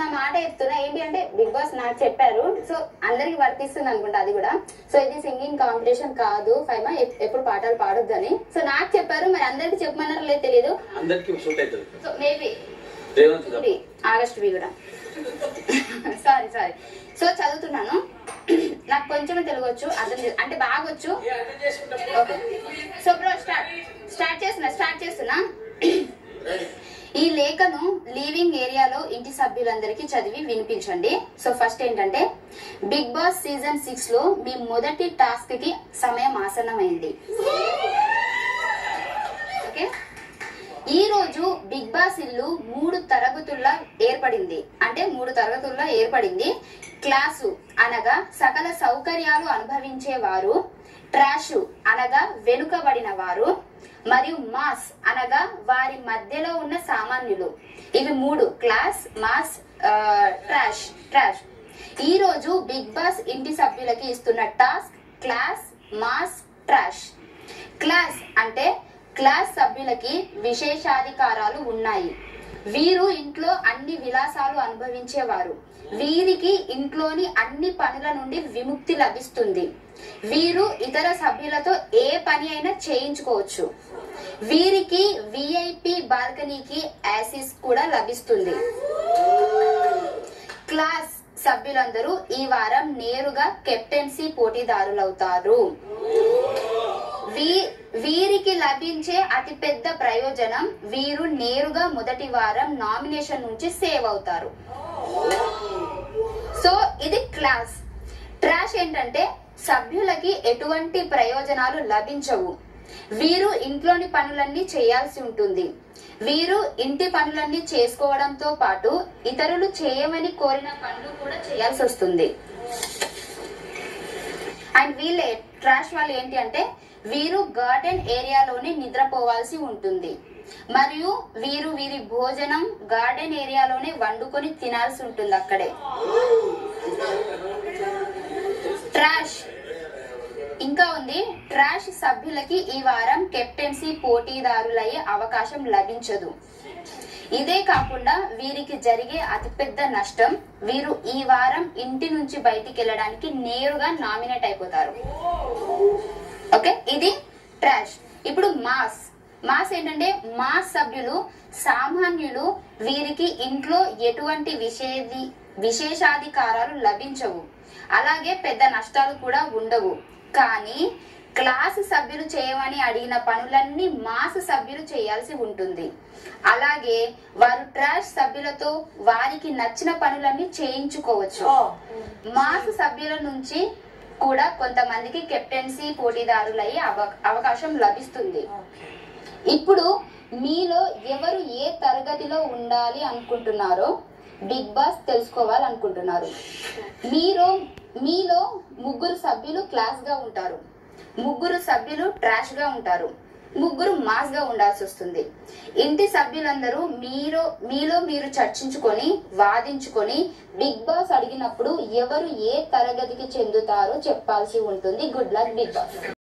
చిన్న మాట చెప్తున్నా ఏంటి అంటే బిగ్ బాస్ నాకు చెప్పారు సో అందరికి వర్తిస్తుంది అనుకుంటా అది కూడా సో ఇది సింగింగ్ కాంపిటీషన్ కాదు ఫైమా ఎప్- ఎప్పుడు పాటలు పాడొద్దని సో నాకు చెప్పారు మరి అందరికి చెప్పమన్నారో లేదు తెలియదు అందరికి సూట్ అవుతుంది సో మేబీ రేవంత్ గారు. ఉంది ఆగస్ట్ బి కూడా సారీ సారీ సో చదువుతున్నాను నాకు కొంచెం తెలుగు వచ్చు అర్థం చే- అంటే బాగా వచ్చు okay so bro start start చేస్తున్నా స్టార్ట్ చేస్తున్నా ఈ లేఖను లీవింగ్ ఏరియాలో ఇంటి సభ్యులందరికీ చదివి వినిపించండి సో ఫస్ట్ ఏంటంటే బిగ్ బాస్ సీజన్ సిక్స్ లో మీ మొదటి టాస్క్ కి సమయం ఆసన్నమైంది ఓకే ఈ రోజు బిగ్ బాస్ ఇల్లు మూడు తరగతుల్లో ఏర్పడింది అంటే మూడు తరగతుల్లో ఏర్పడింది క్లాసు అనగా సకల సౌకర్యాలు అనుభవించే వారు ట్రాష్ అనగా వెనుకబడిన వారు మరియు మాస్ అనగా వారి మధ్యలో ఉన్న సామాన్యులు ఇవి మూడు క్లాస్ మాస్ ఆ, ట్రాష్ ట్రాష్ ఈ రోజు బిగ్ బాస్ ఇంటి సభ్యులకి ఇస్తున్న task class mass trash class అంటే క్లాస్ సభ్యులకి విశేషాధికారాలు ఉన్నాయి వీరు ఇంట్లో అన్ని విలాసాలు అనుభవించేవారు వీరికి ఇంట్లోని అన్ని పనుల నుండి విముక్తి లభిస్తుంది వీరు ఇతర సభ్యులతో ఏ పని అయినా చేయించుకోవచ్చు వీరికి విఐపి బాల్కనీకి యాసిస్ కూడా లభిస్తుంది క్లాస్ సభ్యులందరూ ఈ వారం నేరుగా కెప్టెన్సీ పోటీదారులవుతారు వీ- వీరికి లభించే అతిపెద్ద ప్రయోజనం వీరు నేరుగా మొదటి వారం నామినేషన్ నుంచి సేవ్ అవుతారు సో ఇది క్లాస్ ట్రాష్ ఏంటంటే సభ్యులకి ఎటువంటి ప్రయోజనాలు లభించవు వీరు ఇంట్లోని పనులన్నీ చేయాల్సి ఉంటుంది వీరు ఇంటి పనులన్నీ చేసుకోవడంతో పాటు ఇతరులు చేయమని కోరిన పనులు కూడా చేయాల్సి వస్తుంది అండ్ వీళ్ళే ట్రాష్ వాళ్ళు ఏంటి అంటే వీరు గార్డెన్ ఏరియాలోనే నిద్రపోవాల్సి ఉంటుంది మరియు వీరు వీరి భోజనం గార్డెన్ ఏరియాలోనే వండుకొని తినాల్సి ఉంటుంది అక్కడే ట్రాష్ ఇంకా ఉంది ట్రాష్ సభ్యులకి ఈ వారం కెప్టెన్సీ పోటీదారులయ్యే అవకాశం లభించదు ఇదే కాకుండా వీరికి జరిగే అతిపెద్ద నష్టం వీరు ఈ వారం ఇంటి నుంచి బయటికి వెళ్ళడానికి నేరుగా నామినేట్ అయిపోతారు ఓకే ఇది ట్రాష్ ఇప్పుడు మాస్ మాస్ ఏంటంటే మాస్ సభ్యులు సామాన్యులు వీరికి ఇంట్లో ఎటువంటి విషేది విశేషాధికారాలు లభించవు అలాగే పెద్ద నష్టాలు కూడా ఉండవు కానీ క్లాస్ సభ్యులు చేయమని అడిగిన పనులన్నీ మాస్ సభ్యులు చేయాల్సి ఉంటుంది అలాగే వారు ట్రాష్ సభ్యులతో వారికి నచ్చిన పనులన్నీ చేయించుకోవచ్చు మాస్ సభ్యుల నుంచి కూడా కొంతమందికి కెప్టెన్సీ పోటీదారులయ్యే అవ- అవకాశం లభిస్తుంది ఇప్పుడు మీలో ఎవరు ఏ తరగతిలో ఉండాలి అనుకుంటున్నారో బిగ్ బాస్ తెలుసుకోవాలనుకుంటున్నారు మీరు మీలో ముగ్గురు సభ్యులు క్లాస్ గా ఉంటారు ముగ్గురు సభ్యులు ట్రాష్ గా ఉంటారు ముగ్గురు మాస్ గా ఉండాల్సి వస్తుంది ఇంటి సభ్యులందరూ మీరు మీలో మీరు చర్చించుకొని వాదించుకొని బిగ్ బాస్ అడిగినప్పుడు ఎవరు ఏ తరగతికి చెందుతారో చెప్పాల్సి ఉంటుంది గుడ్ లక్ బిగ్ బాస్